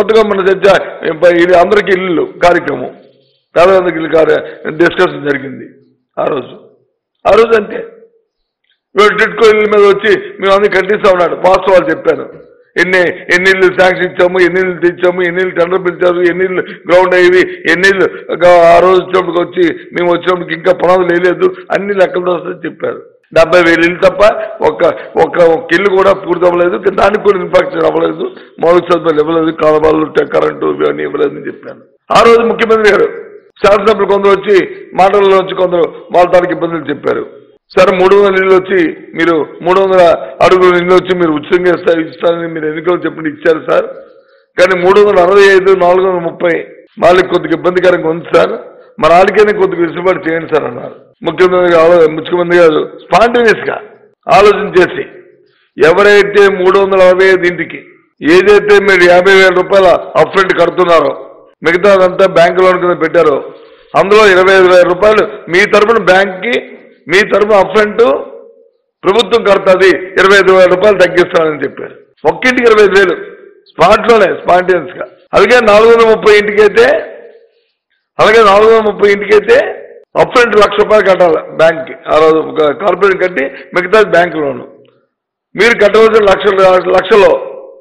కొత్తగా మన చర్చ ఇది అందరికీ ఇల్లు కార్యక్రమం పేదలందరికీ ఇల్లు కార్య డిస్కషన్ జరిగింది ఆ రోజు ఆ రోజు అంతే ఇవాళ టిట్కో ఇల్లు మీద వచ్చి మేము అన్ని కట్టిస్తా ఉన్నాడు వాస్తవాలు చెప్పాను ఎన్ని ఎన్ని ఇల్లు శాంక్షన్ ఇచ్చాము ఎన్ని ఇల్లు తెచ్చాము ఎన్ని ఇల్లు టెండర్ పిలిచారు ఎన్ని ఇల్లు గ్రౌండ్ అయ్యి ఎన్ని ఇల్లు గా- ఆ రోజు వచ్చినప్పటికి వచ్చి మేము వచ్చినప్పటికి ఇంకా పునాదులు వేయలేదు అన్ని లెక్కలు వస్తాయని చెప్పారు డెబ్బై వేలు ఇల్లు తప్ప ఒక్క ఒక్క ఒక్క ఇల్లు కూడా పూర్తి అవ్వలేదు దానికి కూడా ఇన్ఫ్రాస్ట్రక్చర్ అవ్వలేదు మౌలిక సదుపాయాలు ఇవ్వలేదు కాలబాలు కరెంటు ఇవన్నీ ఇవ్వలేదు అని చెప్పాను ఆ రోజు ముఖ్యమంత్రి గారు శాసనసభ్యులు కొందరు వచ్చి మాటల్లో వచ్చి కొందరు వాళ్ళ తారీఖు ఇబ్బందులు చెప్పారు సరే మూడు వందల ఇళ్ళు వచ్చి మీరు మూడు వందల అడుగుల ఇళ్ళు వచ్చి మీరు ఉచితంగా ఇస్తా ఇస్తారని మీరు ఎన్నికలు చెప్పండి ఇచ్చారు సార్ కానీ మూడు వందల అరవై ఐదు నాలుగు వందల ముప్పై వాళ్ళకి కొద్దిగా ఇబ్బందికరంగా ఉంది సార్ మరి వాళ్ళకైనా కొద్దిగా వెసులుబాటు చేయండి సార్ అన్నారు ముఖ్యమంత్రి గారు ఆలో- ముఖ్యమంత్రి గారు స్పాంటేనియస్ గా ఆలోచన చేసి ఎవరైతే మూడు వందల అరవై ఐదు ఇంటికి ఏదైతే మీరు యాభై వేల రూపాయల అప్ఫ్రంట్ కడుతున్నారో మిగతాదంతా బ్యాంకు లోన్ కింద పెట్టారో అందులో ఇరవై ఐదు వేల రూపాయలు మీ తరపున బ్యాంక్కి మీ తరపున అప్ఫ్రంట్ ప్రభుత్వం కడుతుంది ఇరవై ఐదు వేల రూపాయలు తగ్గిస్తానని చెప్పారు ఒక్కింటికి ఇరవై ఐదు వేలు స్పాట్లోనే స్పాంటేనియస్ గా అలాగే నాలుగు వందల ముప్పై ఇంటికి అయితే అలాగే నాలుగు వందల ముప్పై ఇంటికి అయితే అప్ఫ్రంట్ లక్ష రూపాయలు కట్టాలి బ్యాంక్కి ఆ రోజు ఒక కార్పొరేట్ కట్టి మిగతా బ్యాంక్ లోను మీరు కట్టవలసిన లక్షల లక్షలో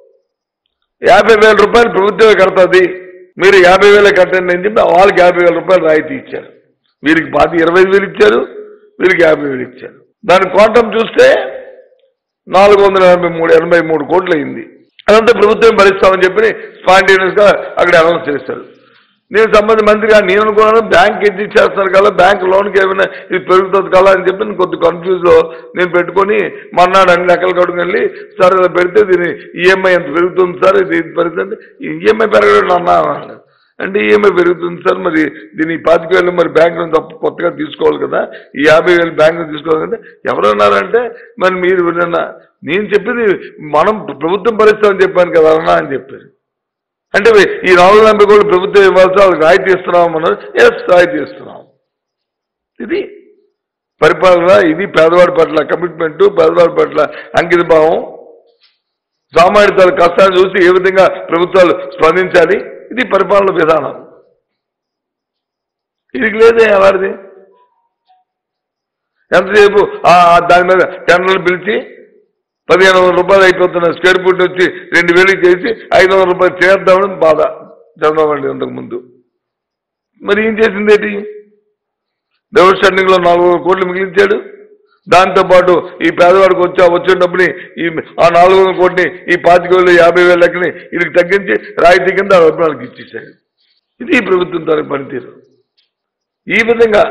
యాభై వేల రూపాయలు ప్రభుత్వమే కడుతుంది మీరు యాభై వేలే కట్టండి అని చెప్పి వాళ్ళకి యాభై వేల రూపాయలు రాయితీ ఇచ్చారు వీరికి పాతి ఇరవై ఐదు వేలు ఇచ్చారు వీరికి యాభై వేలు ఇచ్చారు దాని క్వాంటం చూస్తే నాలుగు వందల ఎనభై మూడు ఎనభై మూడు కోట్లు అయింది అదంతా ప్రభుత్వం భరిస్తామని చెప్పి స్పాంటేనియస్ గా అక్కడ అనౌన్స్ చేశారు నేను సంబంధిత మంత్రిగా నేను అనుకున్నాను బ్యాంక్ ఎడ్జ్ ఇచ్చేస్తారు కదా బ్యాంక్ లోన్కి ఏమైనా ఇది పెరుగుతుంది కదా అని చెప్పి నేను కొద్ది కన్ఫ్యూజ్ లో నేను పెట్టుకొని మర్నాడు అన్ని లెక్కలు కట్టుకెళ్ళి సార్ ఇలా పెడితే దీని ఈఎంఐ ఎంత పెరుగుతుంది సార్ ఇది ఇంత పెరుగుతుంది ఈఎంఐ పెరగడం అన్నా అన్నాడు. అంటే ఈఎంఐ పెరుగుతుంది సార్ మరి దీని ఈ పాతిక వేలు మరి బ్యాంక్ నుంచి అప్పు కొత్తగా తీసుకోవాలి కదా ఈ యాభై వేలు బ్యాంక్ నుంచి తీసుకోవాలి కదా ఎవరన్నారంటే మరి మీరు నిన్న నేను చెప్పింది మనం ప్రభుత్వం భరిస్తామని చెప్పాను కదా అన్నా అని చెప్పారు అంటే ఈ నాలుగు నలభై కోట్లు ప్రభుత్వం ఇవ్వాల్సి వాళ్ళకి రాయితీ ఇస్తున్నాం అన్నారు ఎస్ రాయితీ ఇస్తున్నాం ఇది పరిపాలన ఇది పేదవాడి పట్ల కమిట్మెంట్ పేదవాడి పట్ల అంకిత భావం సామాన్య తల కష్టాన్ని చూసి ఏ విధంగా ప్రభుత్వాలు స్పందించాలి ఇది పరిపాలన విధానం ఇది లేదే ఎవరిది ఎంతసేపు ఆ ఆ దాని మీద టెండర్లు పిలిచి పదిహేను వందల రూపాయలు అయిపోతున్న స్క్వేర్ ఫీట్ వచ్చి రెండు వేలు చేసి ఐదు వందల రూపాయలు చేద్దామని బాధ చంద్రబాబు నాయుడు అంతకు ముందు మరి ఏం చేసింది ఏంటి డెవలప్ లో నాలుగు వందల కోట్లు మిగిలించాడు దాంతోపాటు ఈ పేదవాడికి వచ్చి ఆ వచ్చిన డబ్బుని ఈ ఆ నాలుగు వందల కోటిని ఈ పాతిక వేలు యాభై వేల లెక్కని వీళ్ళకి తగ్గించి రాయితీ కింద ఆ డబ్బులు వాళ్ళకి ఇచ్చేసాడు ఇది ఈ ప్రభుత్వం తరపు పనితీరు ఈ విధంగా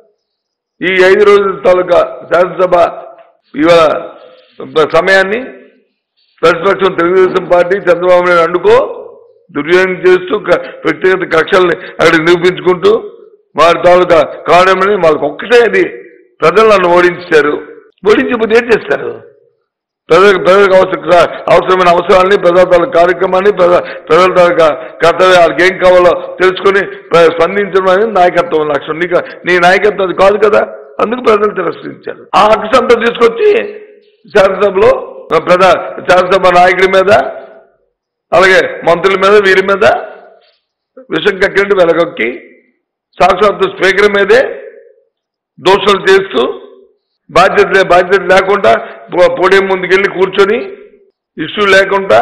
ఈ ఐదు రోజుల తాలూకా శాసనసభ ఇవాళ సమయాన్ని ప్రతిపక్షం తెలుగుదేశం పార్టీ చంద్రబాబు నాయుడు అండుకో దుర్యోగం చేస్తూ క- వ్యక్తిగత కక్షల్ని అక్కడ నిరూపించుకుంటూ వారి తాలూకా కారణమని వాళ్ళకి ఒక్కటే అది ప్రజలు నన్ను ఓడించారు ఓడించకపోతే ఏం చేస్తారు ప్రజలకు ప్రజలకు అవసర అవసరమైన అవసరాలని ప్రజల తాలూకా కార్యక్రమాన్ని ప్రజ ప్రజల తాలూకా కర్తవ్య వాళ్ళకి ఏం కావాలో తెలుసుకొని ప్ర- స్పందించడం అనేది నాయకత్వం లక్ష్యం నీకు నీ నాయకత్వం అది కాదు కదా అందుకు ప్రజలు తిరస్కరించారు ఆ హక్కు అంతా తీసుకొచ్చి శాసనసభలో ప్రజా శాసనసభ నాయకుడి మీద అలాగే మంత్రుల మీద వీరి మీద విషం కక్కినట్టు వెలగొక్కి సాక్షాత్తు స్పీకర్ మీదే దోషాలు చేస్తూ బాధ్యత లే- బాధ్యత లేకుండా పో- పోడియం ముందుకెళ్ళి కూర్చొని ఇష్యూ లేకుండా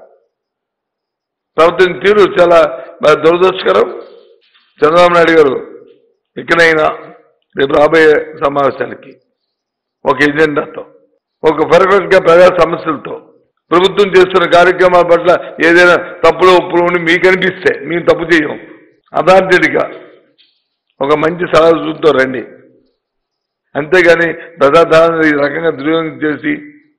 ప్రవర్తన తీరు చాలా మరి దురదృష్టకరం చంద్రబాబు నాయుడు గారు ఇకనైనా రేపు రాబోయే సమావేశానికి ఒక ఎజెండాతో ఒక పర్ఫెక్ట్ గా ప్రజా సమస్యలతో ప్రభుత్వం చేస్తున్న కార్యక్రమాల పట్ల ఏదైనా తప్పులు ఒప్పులు ఉండి మీకు అనిపిస్తే మేము తప్పు చేయం అథారిటీగా ఒక మంచి సలహా చూపుతో రండి అంతేగాని ప్రజాధారణ ఈ రకంగా దుర్వినియోగం చేసి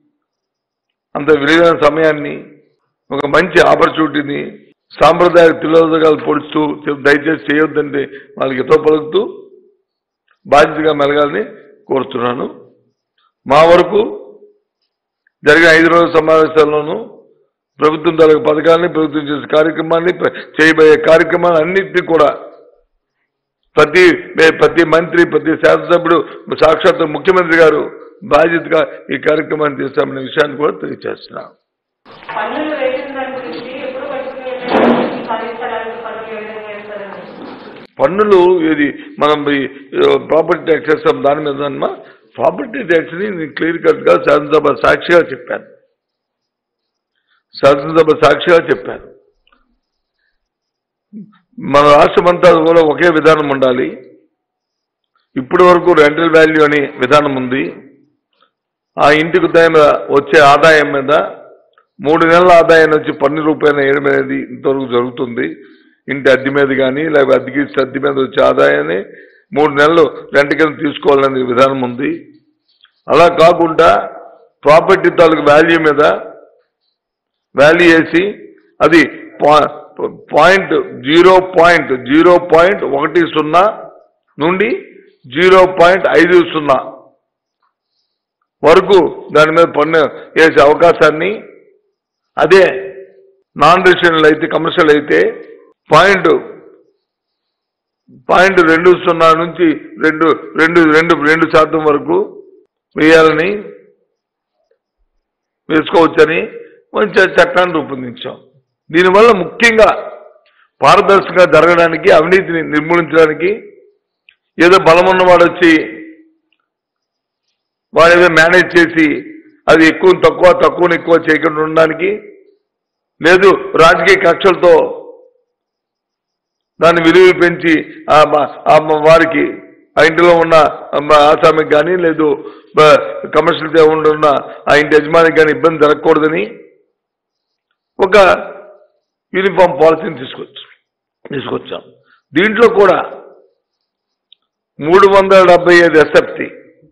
అంత విలువైన సమయాన్ని ఒక మంచి ఆపర్చునిటీని సాంప్రదాయ తిలోదకాలు పొడుస్తూ దయచేసి చేయొద్దంటే వాళ్ళకి ఎతో పలుకుతూ బాధ్యతగా మెలగాలని కోరుతున్నాను మా వరకు జరిగిన ఐదు రోజుల సమావేశాల్లోనూ ప్రభుత్వం తాలూకు పథకాన్ని ప్రభుత్వం చేసే కార్యక్రమాన్ని ప్ర- చేయబోయే కార్యక్రమాన్ని అన్నింటినీ కూడా ప్రతి మే- ప్రతి మంత్రి ప్రతి శాసనసభ్యుడు సాక్షాత్ ముఖ్యమంత్రి గారు బాధ్యతగా ఈ కార్యక్రమాన్ని చేస్తామనే విషయాన్ని కూడా తెలియజేస్తున్నాం పన్నులు వేసిన దాని గురించి ఎప్పుడు పట్టుకుని పన్నులు ఇది మనం ప్రాపర్టీ ట్యాక్స్ వేస్తాం దాని మీద అన్నమా ప్రాపర్టీ ట్యాక్స్ని నేను క్లియర్ కట్గా శాసనసభ సాక్షిగా చెప్పాను శాసనసభ సాక్షిగా చెప్పాను మన రాష్ట్రం అంతా కూడా ఒకే విధానం ఉండాలి ఇప్పటి వరకు రెంటల్ వాల్యూ అనే విధానం ఉంది ఆ ఇంటికి దాని వచ్చే ఆదాయం మీద మూడు నెలల ఆదాయం వచ్చి పన్ను రూపాయలు వేయడం అనేది ఇంతవరకు జరుగుతుంది ఇంటి అద్దె మీద కానీ లేకపోతే అద్దెకి ఇస్తే అద్దె మీద వచ్చే ఆదాయాన్ని మూడు నెలలు రెంట్ కింద తీసుకోవాలనే విధానం ఉంది అలా కాకుండా ప్రాపర్టీ తాలూకు వాల్యూ మీద వాల్యూ వేసి అది పా- point zero point zero point ఒకటి సున్నా నుండి జీరో పాయింట్ ఐదు సున్నా వరకు దాని మీద పన్ను వేసే అవకాశాన్ని అదే నాన్ రెసిడెంట్ అయితే కమర్షియల్ అయితే పాయింట్ పాయింట్ రెండు సున్నా నుంచి రెండు రెండు రెండు రెండు శాతం వరకు వేయాలని వేసుకోవచ్చని మంచి చట్టాన్ని రూపొందించాం దీనివల్ల ముఖ్యంగా పారదర్శకంగా జరగడానికి అవినీతిని నిర్మూలించడానికి ఏదో బలం ఉన్నవాడు వచ్చి వాడు ఏదో మేనేజ్ చేసి అది ఎక్కువ తక్కువ తక్కువని ఎక్కువ చేయకుండా ఉండడానికి లేదు రాజకీయ కక్షలతో దాన్ని విలువ పెంచి ఆ మ- ఆ మ- వారికి ఆ ఇంటిలో ఉన్న మ- ఆసామికి కానీ లేదు బ- కమర్షియల్ ఉండున్న ఆ ఇంటి యజమానికి కానీ ఇబ్బంది జరగకూడదని ఒక యూనిఫామ్ పాలసీని తీసుకొచ్చు తీసుకొచ్చాం దీంట్లో కూడా మూడు వందల డెబ్బై ఐదు ఎస్ఎఫ్టీ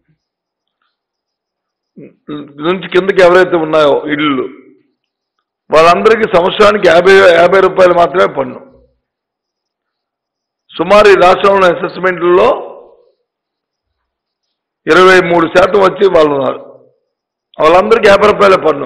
నుంచి కిందకి ఎవరైతే ఉన్నాయో ఇళ్ళు వాళ్ళందరికీ సంవత్సరానికి యాభై యాభై రూపాయలు మాత్రమే పన్ను సుమారు ఈ రాష్ట్రంలో అసెస్మెంట్లలో ఇరవై మూడు శాతం వచ్చి వాళ్ళు ఉన్నారు వాళ్ళందరికీ యాభై రూపాయల పన్ను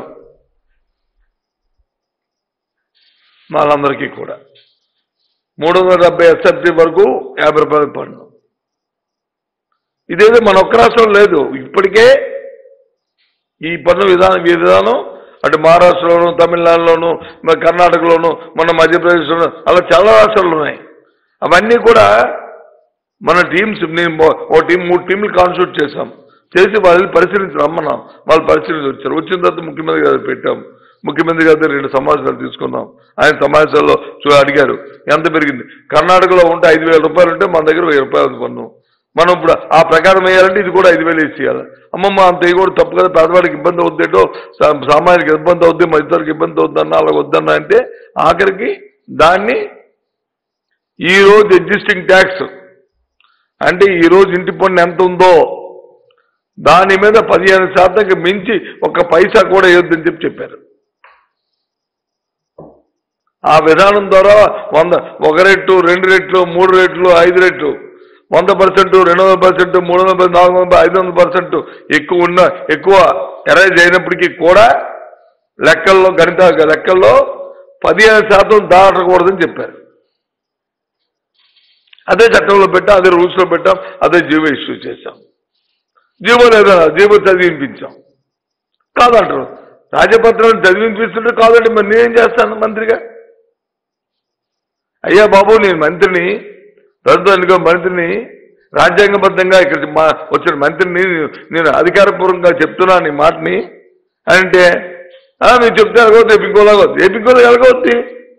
వాళ్ళందరికీ కూడా మూడు వందల డెబ్బై ఎస్ఎఫ్టీ వరకు యాభై రూపాయల పన్ను ఇదేదో మన ఒక్క రాష్ట్రం లేదు ఇప్పటికే ఈ పన్ను విధానం ఈ విధానం అటు మహారాష్ట్రలోను తమిళనాడులోను మన కర్ణాటకలోను మన మధ్యప్రదేశ్లోను అలా చాలా రాష్ట్రాలు ఉన్నాయి అవన్నీ కూడా మన టీమ్స్ నేను ఓ- ఓ టీం మూడు టీంలు కాన్స్టిట్యూట్ చేశాం చేసి వాళ్ళని పరిశీలించి రమ్మన్నాం వాళ్ళు పరిశీలించి వచ్చారు వచ్చిన తర్వాత ముఖ్యమంత్రి గారు పెట్టాం ముఖ్యమంత్రి గారి దగ్గర రెండు సమావేశాలు తీసుకున్నాం ఆయన సమావేశాల్లో చూ- అడిగారు ఎంత పెరిగింది కర్ణాటకలో ఉంటే ఐదు వేల రూపాయలు ఉంటే మన దగ్గర వెయ్యి రూపాయలు పన్ను మనం ఇప్పుడు ఆ ప్రకారం వేయాలంటే ఇది కూడా ఐదు వేలు వేసి చేయాలి అమ్మమ్మ అంత ఇది కూడా తప్పు కదా పేదవాడికి ఇబ్బంది అవుద్దేటో సా- సామాన్యుడికి ఇబ్బంది అవుద్ది మా ఇద్దరికి ఇబ్బంది అవుద్దన్నా అలా వద్దన్నా అంటే ఆఖరికి దాన్ని ఈ రోజు ఎగ్జిస్టింగ్ ట్యాక్స్ అంటే ఈ రోజు ఇంటి పన్ను ఎంత ఉందో దాని మీద పదిహేను శాతంకి మించి ఒక పైసా కూడా వేయొద్దని చెప్పి చెప్పారు ఆ విధానం ద్వారా వంద ఒక రెట్లు రెండు రెట్లు మూడు రెట్లు ఐదు రెట్లు వంద పర్సెంట్ రెండు వందల పర్సెంట్ మూడు వందల పర్సెంట్ నాలుగు వందల ఐదు వందల పర్సెంట్ ఎక్కువ ఉన్న ఎక్కువ ఎరైజ్ అయినప్పటికీ కూడా లెక్కల్లో గణిత లెక్కల్లో పదిహేను శాతం దాటకూడదని చెప్పారు అదే చట్టంలో పెట్టాం అదే రూల్స్లో పెట్టాం అదే జీవో ఇష్యూ చేశాం జీవో లేదా జీవో చదివించాం కాదంటారు రాజపత్రాన్ని చదివింపిస్తుంటే కాదండి మరి నేనేం చేస్తాను మంత్రిగా అయ్యా బాబు నేను మంత్రిని ప్రభుత్వ ఎన్నిక మంత్రిని రాజ్యాంగబద్ధంగా ఇక్కడ మా వచ్చిన మంత్రిని నేను అధికారపూర్వకంగా చెప్తున్నాను ఈ మాటని అంటే "ఆ, మీరు చెప్తే ఎలాగవుతుంది రేపు ఇంకోలాగవుతుంది రేపు ఇంకోలా ఎలాగవుద్ది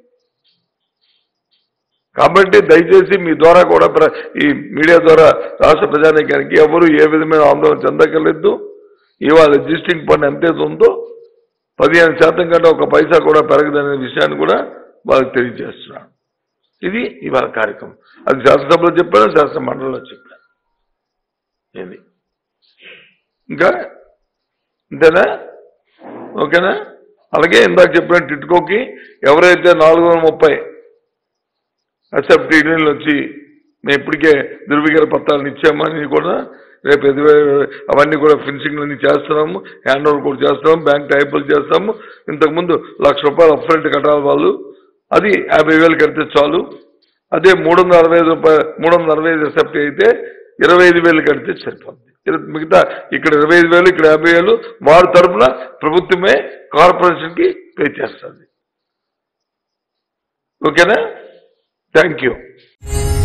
కాబట్టి దయచేసి మీ ద్వారా కూడా ప్ర- ఈ మీడియా ద్వారా రాష్ట్ర ప్రజానీకానికి ఎవరు ఏ విధమైన ఆందోళన చెందక్కర్లేదు ఇవాళ ఎగ్జిస్టింగ్ పన్ను ఎంతైతే ఉందో పదిహేను శాతం కంటే ఒక పైసా కూడా పెరగదనే విషయాన్ని కూడా వాళ్ళకి తెలియజేస్తున్నాను ఇది ఇవాళ కార్యక్రమం అది శాసనసభలో చెప్పాను శాసన మండలిలో చెప్పాను ఇది ఇంకా అంతేనా ఓకేనా అలాగే ఇందాక చెప్పిన టిట్కోకి ఎవరైతే నాలుగు వందల ముప్పై అసెప్ట్ ఇళ్ళని వచ్చి మేము ఇప్పటికే ధృవీకరణ పత్రాలను ఇచ్చామని కూడా రేపు ఎదురు అవన్నీ కూడా ఫినిషింగ్ అన్ని చేస్తున్నాము హ్యాండ్ ఓవర్ కూడా చేస్తాము బ్యాంక్ టైపులు చేస్తాము ఇంతకుముందు లక్ష రూపాయలు అప్ఫ్రంట్ కట్టాలి వాళ్ళు అది యాభై వేలు కడితే చాలు అదే మూడు వందల అరవై ఐదు రూపాయలు మూడు వందల అరవై ఐదు సెప్ట్ అయితే ఇరవై ఐదు వేలు కడితే సరిపోద్ది ఇర- మిగతా ఇక్కడ ఇరవై ఐదు వేలు ఇక్కడ యాభై వేలు వారి తరపున ప్రభుత్వమే కార్పొరేషన్కి పే చేస్తుంది ఓకేనా థ్యాంక్ యూ